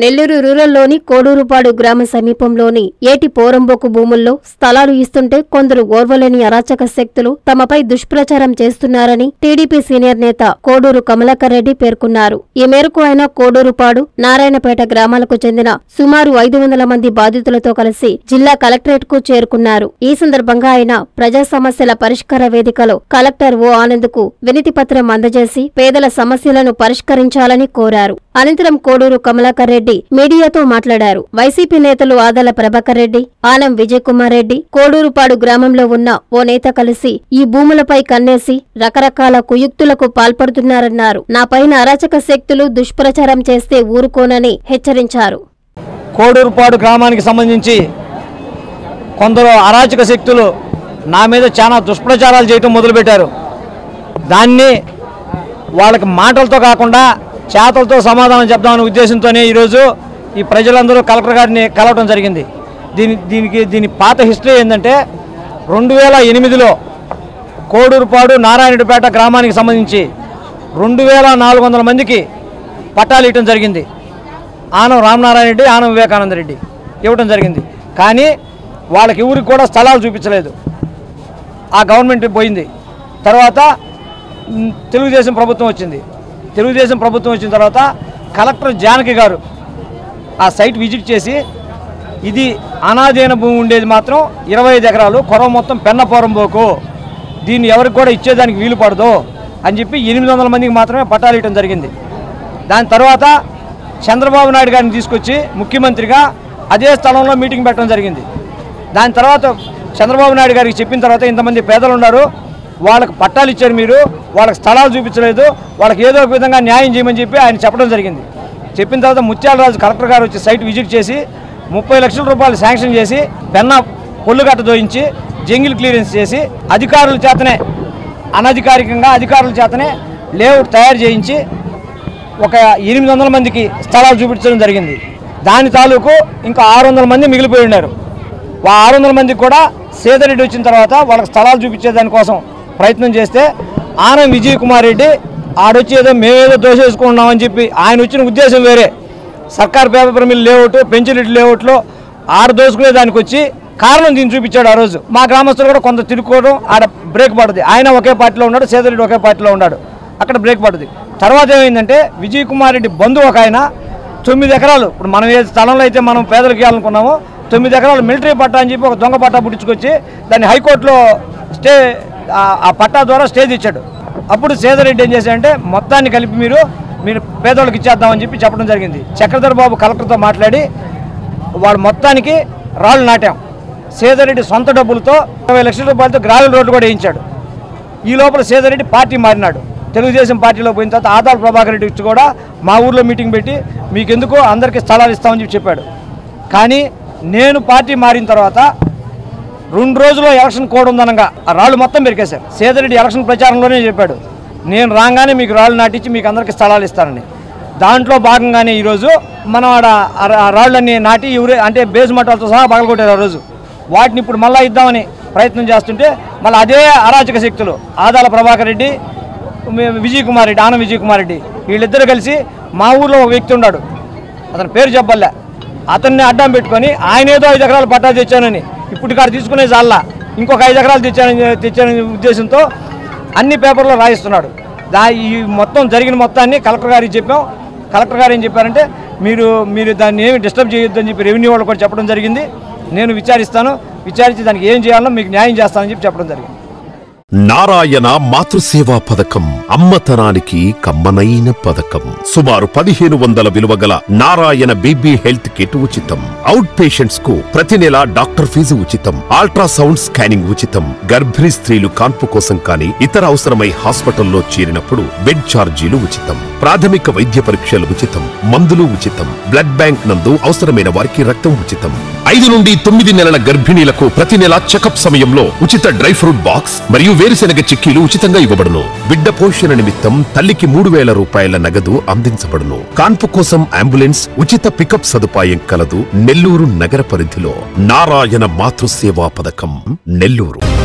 నెల్లూరు రూరల్లోని కోడూరుపాడు గ్రామ సమీపంలోని ఏటి పోరంబోకు భూముల్లో స్థలాలు ఇస్తుంటే కొందరు ఓర్వలేని అరాచక శక్తులు తమపై దుష్ప్రచారం చేస్తున్నారని టీడీపీ సీనియర్ నేత కోడూరు కమలాకర్ రెడ్డి పేర్కొన్నారు ఈ మేరకు ఆయన కోడూరుపాడు నారాయణపేట గ్రామాలకు చెందిన సుమారు ఐదు వందల మంది బాధితులతో కలిసి జిల్లా కలెక్టరేట్ కు చేరుకున్నారు ఈ సందర్భంగా ఆయన ప్రజా సమస్యల పరిష్కార వేదికలో కలెక్టర్ ఓ ఆనంద్కు వినతి పత్రం అందజేసి పేదల సమస్యలను పరిష్కరించాలని కోరారు అనంతరం కోడూరు కమలాకర్ రెడ్డి మీడియాతో మాట్లాడారు వైసీపీ నేతలు ఆదల ప్రభాకర్ రెడ్డి ఆనం విజయ్ కుమార్ రెడ్డి కోడూరుపాడు గ్రామంలో ఉన్న ఓ నేత కలిసి ఈ భూములపై కన్నేసి రకరకాల కుయుక్తులకు పాల్పడుతున్నారన్నారు నాపైన అరాచక శక్తులు దుష్ప్రచారం చేస్తే ఊరుకోనని హెచ్చరించారు కోడూరుపాడు గ్రామానికి సంబంధించి కొందరు అరాచక శక్తులు నా మీద చాలా దుష్ప్రచారాలు చేయటం మొదలుపెట్టారు దాన్ని వాళ్ళకి మాటలతో కాకుండా చేతలతో సమాధానం చెప్దామనే ఉద్దేశంతోనే ఈరోజు ఈ ప్రజలందరూ కలెక్టర్ గారిని కలవటం జరిగింది దీని దీనికి దీని పాత హిస్టరీ ఏంటంటే రెండు వేల ఎనిమిదిలో కోడూరుపాడు నారాయణపేట గ్రామానికి సంబంధించి రెండు వేల నాలుగు వందల మందికి పట్టాలు ఇవ్వటం జరిగింది ఆనం రామనారాయణ రెడ్డి ఆనం వివేకానంద రెడ్డి ఇవ్వటం జరిగింది కానీ వాళ్ళకి ఊరికి కూడా స్థలాలు చూపించలేదు ఆ గవర్నమెంట్ పోయింది తర్వాత మ్, తెలుగుదేశం ప్రభుత్వం వచ్చింది తెలుగుదేశం ప్రభుత్వం వచ్చిన తర్వాత కలెక్టర్ జానకి గారు ఆ సైట్ విజిట్ చేసి ఇది అనాధీన భూమి ఉండేది మాత్రం ఇరవై ఐదు ఎకరాలు కొరవ మొత్తం పెన్నపోరంబోకు దీన్ని ఎవరికి కూడా ఇచ్చేదానికి వీలు పడదు అని చెప్పి ఎనిమిది వందల మందికి మాత్రమే పట్టాలు ఇవ్వడం జరిగింది దాని తర్వాత చంద్రబాబు నాయుడు గారిని తీసుకొచ్చి ముఖ్యమంత్రిగా అదే స్థలంలో మీటింగ్ పెట్టడం జరిగింది దాని తర్వాత చంద్రబాబు నాయుడు గారికి చెప్పిన తర్వాత ఇంతమంది పేదలు ఉన్నారు వాళ్ళకి పట్టాలు ఇచ్చారు మీరు వాళ్ళకి స్థలాలు చూపించలేదు వాళ్ళకి ఏదో ఒక విధంగా న్యాయం చేయమని చెప్పి ఆయన చెప్పడం జరిగింది చెప్పిన తర్వాత ముత్యాలరాజు కలెక్టర్ గారు వచ్చి సైట్ విజిట్ చేసి ముప్పై లక్షల రూపాయలు శాంక్షన్ చేసి పెన్న పొల్లుగట్ట దోయించి జంగిల్ క్లియరెన్స్ చేసి అధికారుల చేతనే అనధికారికంగా అధికారుల చేతనే లేఅవుట్ తయారు చేయించి ఒక ఎనిమిది వందల మందికి స్థలాలు చూపించడం జరిగింది దాని తాలూకు ఇంకా ఆరు వందల మంది మిగిలిపోయి ఉన్నారు ఆ ఆరు వందల మందికి కూడా సేదరెడ్డి వచ్చిన తర్వాత వాళ్ళకి స్థలాలు చూపించే దానికోసం ప్రయత్నం చేస్తే ఆనం విజయ్ కుమార్ రెడ్డి ఆడొచ్చి ఏదో మేమేదో దోషేసుకుంటున్నామని చెప్పి ఆయన వచ్చిన ఉద్దేశం వేరే సర్కార్ పేపర్ మిల్ లేఅవుట్ పెంచిరెడ్డి లేఅవుట్లో ఆడ దోసుకునే దానికి వచ్చి కారణం దీన్ని చూపించాడు ఆ రోజు మా గ్రామస్తులు కూడా కొంత తిరుక్కోవడం ఆడ బ్రేక్ పడుతుంది ఆయన ఒకే పార్టీలో ఉన్నాడు సేదరెడ్డి ఒకే పార్టీలో ఉన్నాడు అక్కడ బ్రేక్ పడుతుంది తర్వాత ఏమైందంటే విజయ్ కుమార్ రెడ్డి బంధువు ఒక ఆయన తొమ్మిది ఎకరాలు ఇప్పుడు మనం ఏ స్థలంలో అయితే మనం పేదలకు ఇవ్వాలనుకున్నామో తొమ్మిది ఎకరాలు మిలిటరీ పట్టా అని చెప్పి ఒక దొంగ పట్టా పుట్టించుకొచ్చి దాన్ని హైకోర్టులో స్టే ఆ- ఆ పట్టా ద్వారా స్టే తెచ్చాడు అప్పుడు సేదరెడ్డి ఏం చేశాడంటే మొత్తాన్ని కలిపి మీరు మీరు పేదోళ్ళకి ఇచ్చేద్దామని చెప్పి చెప్పడం జరిగింది చక్రధర్ బాబు కలెక్టర్తో మాట్లాడి వాడు మొత్తానికి రాళ్ళు నాటాం సేదరెడ్డి సొంత డబ్బులతో ఇరవై లక్షల రూపాయలతో గ్రావెల్ రోడ్డు కూడా వేయించాడు ఈ లోపల సేదరెడ్డి పార్టీ మారినాడు తెలుగుదేశం పార్టీలో పోయిన తర్వాత ఆదాల ప్రభాకర్ రెడ్డి వచ్చి కూడా మా ఊర్లో మీటింగ్ పెట్టి మీకెందుకో అందరికీ స్థలాలు ఇస్తామని చెప్పి చెప్పాడు కానీ నేను పార్టీ మారిన తర్వాత రెండు రోజుల్లో ఎలక్షన్ కోడ్ ఉందనగా ఆ రాళ్ళు మొత్తం పెరికేశారు సేదరెడ్డి ఎలక్షన్ ప్రచారంలోనే చెప్పాడు నేను రాగానే మీకు రాళ్ళు నాటించి మీకు అందరికీ స్థలాలు ఇస్తానని దాంట్లో భాగంగానే ఈరోజు మనం ఆడ ఆ- ఆ రాళ్ళన్నీ నాటి ఎవరే అంటే బేస్ మట్టాలతో సహా పగలగొట్టారు ఆ రోజు వాటిని ఇప్పుడు మళ్ళీ ఇద్దామని ప్రయత్నం చేస్తుంటే మళ్ళీ అదే అరాచక శక్తులు ఆదాల ప్రభాకర్ రెడ్డి మే- విజయ్ కుమార్ రెడ్డి ఆనం విజయ్ కుమార్ రెడ్డి వీళ్ళిద్దరు కలిసి మా ఊర్లో ఒక వ్యక్తి ఉన్నాడు అతని పేరు చెప్పల్లే అతన్ని అడ్డం పెట్టుకొని ఆయన ఏదో ఐదు ఎకరాలు పట్టా తెచ్చానని ఇప్పుడు కాడ తీసుకునే జాల్లా ఇంకొక ఐదు ఎకరాలు తెచ్చానని తెచ్చానని ఉద్దేశంతో అన్ని పేపర్లో రాయిస్తున్నాడు దా ఈ మొత్తం జరిగిన మొత్తాన్ని కలెక్టర్ గారికి చెప్పాం కలెక్టర్ గారు ఏం చెప్పారంటే మీరు మీరు దాన్ని ఏమి డిస్టర్బ్ చేయొద్దని చెప్పి రెవెన్యూ వాళ్ళు కూడా చెప్పడం జరిగింది నేను విచారిస్తాను విచారించి దానికి ఏం చేయాలో మీకు న్యాయం చేస్తానని చెప్పి చెప్పడం జరిగింది నారాయణ మాతృసేవా పథకం అమ్మతనానికి కమ్మనైన పథకం సుమారు పదిహేను వందల విలువ గల నారాయణ బీబీ హెల్త్ కిట్ ఉచితం అవుట్ పేషెంట్స్ కు ప్రతి నెల డాక్టర్ ఫీజు ఉచితం అల్ట్రాసౌండ్ స్కానింగ్ ఉచితం గర్భిణీ స్త్రీలు కాన్పు కోసం కానీ ఇతర అవసరమై హాస్పిటల్లో చేరినప్పుడు బెడ్ ఛార్జీలు ఉచితం ప్రాథమిక వైద్య పరీక్షలు ఉచితం మందులు ఉచితం బ్లడ్ బ్యాంక్ నందు అవసరమైన వారికి రక్తం ఉచితం ఐదు నుండి తొమ్మిది నెలల గర్భిణీలకు ప్రతి నెల చెకప్ సమయంలో ఉచిత డ్రై ఫ్రూట్ బాక్స్ మరియు వేరుశెనగ చిక్కీలు ఉచితంగా ఇవ్వబడును బిడ్డ పోషణ నిమిత్తం తల్లికి మూడు వేల రూపాయల నగదు అందించబడును కాన్పు కోసం అంబులెన్స్ ఉచిత పికప్ సదుపాయం కలదు నెల్లూరు నగర పరిధిలో నారాయణ మాతృసేవా పథకం నెల్లూరు